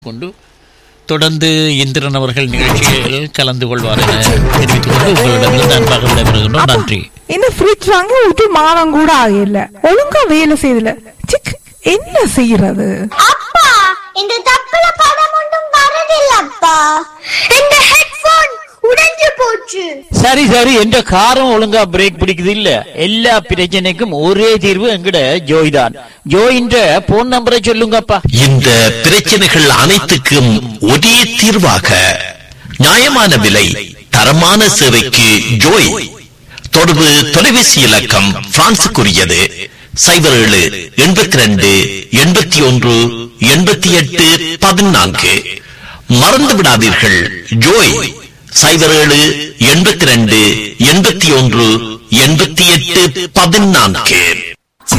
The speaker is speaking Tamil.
கொண்டு தொடர்ந்து இந்திரன் அவர்கள் நிகழ்ச்சியில் கலந்து கொள்வார் என தெரிவித்துக் கொண்டு உங்களிடமிருந்து அன்பாக விடைபெறுகின்றோம் நன்றி இந்த ஃப்ரிட்ஜ் வாங்கி ஒரு மாதம் கூட ஆகல ஒழுங்கா வேலை செய்யல சிக் என்ன செய்யறது அப்பா இந்த தப்புல படம் ஒன்றும் வரதில்லப்பா இந்த ஹெட்போன் உடைஞ்சு போச்சு சரி சரி என்ற காரம் ஒழுங்கா பிரேக் பிடிக்குது இல்ல எல்லா பிரச்சனைக்கும் ஒரே தீர்வு எங்கட ஜோய் தான் ஜோயின்ற போன் நம்பரை சொல்லுங்கப்பா இந்த பிரச்சனைகள் அனைத்துக்கும் ஒரே தீர்வாக நியாயமான விலை தரமான சேவைக்கு ஜோய் தொடர்பு தொலைபேசி இலக்கம் பிரான்சுக்குரியது சைபர் ஏழு எண்பத்தி ரெண்டு எண்பத்தி ஒன்று எண்பத்தி எட்டு பதினான்கு மறந்து விடாதீர்கள் ஜோய் சைபர் ஏழு எண்பத்தி ரெண்டு எண்பத்தி ஒன்று எண்பத்தி எட்டு பதினான்கு